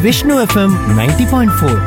Vishnu FM ninety point four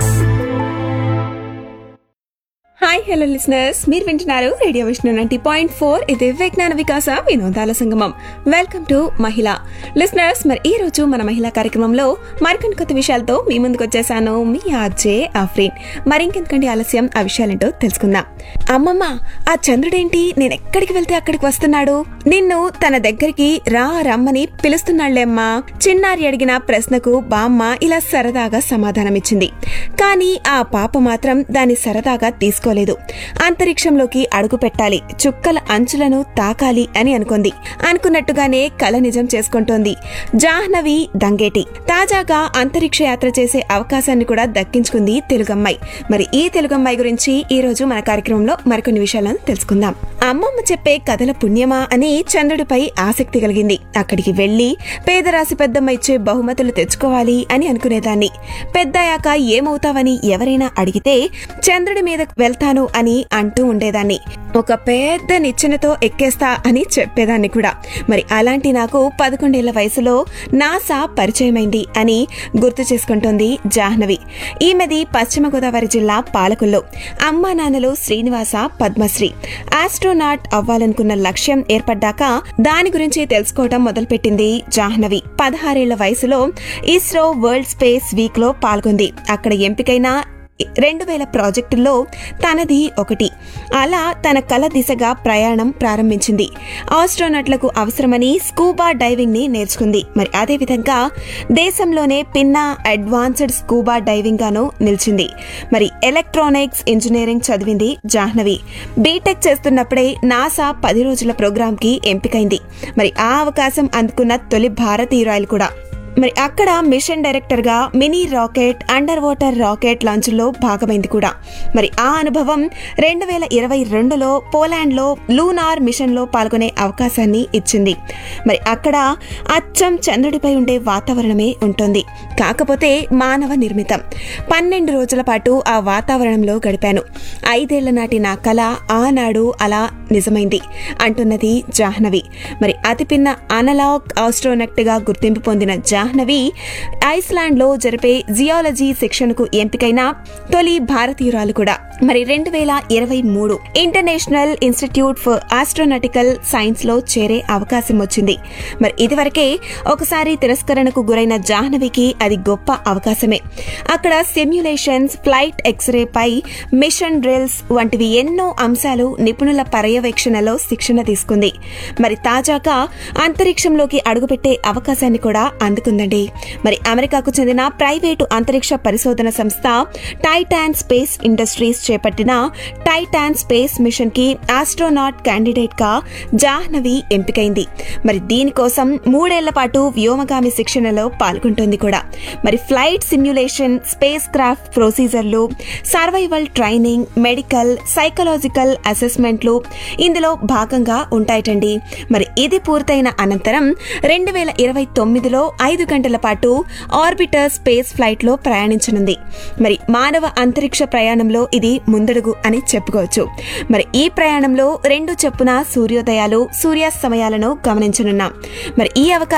hi hello listeners మీరు వింటున్నారు radio Vishnu ninety point four ఇది విజ్ఞాన వికాస వినోదాల సంగమం వెల్కమ్ టు మహిళ లిసనర్స్ మరి ఈ రోజు మన మహిళా కార్యక్రమంలో మరికొన్ని కొత్త విషయాలతో మీ ముందుకు వచ్చేసాను మీ ఆర్జే ఆఫ్రీన్ మరి ఇంకెందుకండి ఆలస్యం ఆ విషయాలేంటో తెలుసుకుందాం అమ్మమ్మ ఆ చంద్రుడేంటి నేను ఎక్కడికి వెళ్తే అక్కడికి వస్తున్నాడు నిన్ను తన దగ్గరికి రా రమ్మని పిలుస్తున్నాళ్లేమ్మా చిన్నారి అడిగిన ప్రశ్నకు బామ్మ ఇలా సరదాగా సమాధానమిచ్చింది కానీ ఆ పాప మాత్రం దాన్ని సరదాగా తీసుకోలేదు అంతరిక్షంలోకి అడుగు పెట్టాలి చుక్కల అంచులను తాకాలి అని అనుకుంది అనుకున్నట్టుగానే కల నిజం చేసుకుంటోంది జాహ్నవి దంగేటి తాజాగా అంతరిక్ష యాత్ర చేసే అవకాశాన్ని కూడా దక్కించుకుంది తెలుగమ్మాయి మరి ఈ తెలుగమ్మాయి గురించి ఈ రోజు మన కార్యక్రమంలో మరికొన్ని విషయాలను తెలుసుకుందాం అమ్మమ్మ చెప్పే కథల పుణ్యమా అని చంద్రుడిపై ఆసక్తి కలిగింది అక్కడికి వెళ్లి పేదరాశి పెద్దమ్మ ఇచ్చే బహుమతులు తెచ్చుకోవాలి అని అనుకునేదాన్ని పెద్దయ్యాక ఏమవుతావని ఎవరైనా అడిగితే చంద్రుడి మీద వెళ్తాను అని అంటూ ఉండేదాన్ని ఒక పెద్ద నిచ్చెనతో ఎక్కేస్తా అని చెప్పేదాన్ని కూడా మరి అలాంటి నాకు పదకొండేళ్ల వయసులో నాసా పరిచయమైంది అని గుర్తు చేసుకుంటోంది జాహ్నవి ఈమెది పశ్చిమ గోదావరి జిల్లా పాలకుల్లో అమ్మా నాన్నలు శ్రీనివాస పద్మశ్రీ ఆస్ట్రోనాట్ అవ్వాలనుకున్న లక్ష్యం ఏర్పడ్డాక దాని గురించి తెలుసుకోవడం మొదలుపెట్టింది జాహ్నవి పదహారేళ్ల వయసులో ఇస్రో వరల్డ్ స్పేస్ వీక్ లో పాల్గొంది అక్కడ ఎంపికైన రెండు వేల ప్రాజెక్టుల్లో తనది ఒకటి అలా తన కల దిశగా ప్రయాణం ప్రారంభించింది ఆస్ట్రోనట్లకు అవసరమని స్కూబా డైవింగ్ ని నేర్చుకుంది మరి అదే విధంగా దేశంలోనే పిన్నా అడ్వాన్స్డ్ స్కూబా డైవింగ్ గాను నిలిచింది మరి ఎలక్ట్రానిక్స్ ఇంజనీరింగ్ చదివింది జాహ్నవి బీటెక్ చేస్తున్నప్పుడే నాసా పది రోజుల ప్రోగ్రామ్ కి ఎంపికైంది మరి ఆ అవకాశం అందుకున్న తొలి భారతీయురాయలు కూడా మరి అక్కడ మిషన్ డైరెక్టర్ గా mini rocket under water rocket launch లో భాగమైంది కూడా మరి ఆ అనుభవం రెండు వేల ఇరవై రెండులో పోలాండ్ లో లూనార్ మిషన్ లో పాల్గొనే అవకాశాన్ని ఇచ్చింది మరి అక్కడ అచ్చం చంద్రుడిపై ఉండే వాతావరణమే ఉంటుంది కాకపోతే మానవ నిర్మితం పన్నెండు రోజుల పాటు ఆ వాతావరణంలో గడిపాను ఐదేళ్ల నాటి నా కళ ఆనాడు అలా నిజమైంది అంటున్నది జాహ్నవి మరి అతి పిన్న అనలాగ్ ఆస్ట్రోనెక్ట్ గా గుర్తింపు పొందిన జాహ్నవి ఐస్లాండ్ లో జరిపే జియాలజీ శిక్షణకు ఎంపికైన తొలి భారతీయురాలు కూడా మరి రెండు వేల ఇరవై మూడు international institute for astronautical science లో చేరే అవకాశం వచ్చింది మరి ఇదివరకే ఒకసారి తిరస్కరణకు గురైన జాహ్నవికి అది గొప్ప అవకాశమే అక్కడ సిమ్యులేషన్స్ ఫ్లైట్ ఎక్స్రే పై మిషన్ డ్రిల్స్ వంటివి ఎన్నో అంశాలు నిపుణుల పర్యవేక్షణలో శిక్షణ తీసుకుంది మరి తాజాగా అంతరిక్షంలోకి అడుగుపెట్టే అవకాశాన్ని కూడా అందుకుందండి మరి అమెరికాకు చెందిన ప్రైవేటు అంతరిక్ష పరిశోధన సంస్థ టైటాన్ స్పేస్ ఇండస్ట్రీస్ చేపట్టిన టైటాన్ స్పేస్ మిషన్ కి ఆస్ట్రోనాట్ క్యాండిడేట్ గా జాహ్నవి ఎంపికైంది మరి దీనికోసం మూడేళ్ల పాటు వ్యోమగామి శిక్షణలో పాల్గొంటుంది కూడా మరి ఫ్లైట్ సిమ్యులేషన్ స్పేస్ క్రాఫ్ట్ ప్రొసీజర్లు సర్వైవల్ ట్రైనింగ్ మెడికల్ సైకలాజికల్ అసెస్మెంట్లు ఇందులో భాగంగా ఉంటాయటండి మరి ఇది పూర్తయిన అనంతరం రెండు వేల ఇరవై తొమ్మిదిలో ఐదు గంటల పాటు ఆర్బిటర్ స్పేస్ ఫ్లైట్ లో ప్రయాణించనుంది మరి మానవ అంతరిక్ష ప్రయాణంలో ఇది ముందడుగు అని చెప్పుకోవచ్చు మరి ఈ ప్రయాణంలో రెండు చెప్పున సూర్యోదయాలు సూర్యాస్తమయాలను గమనించనున్నాం మరి ఈ అవకాశం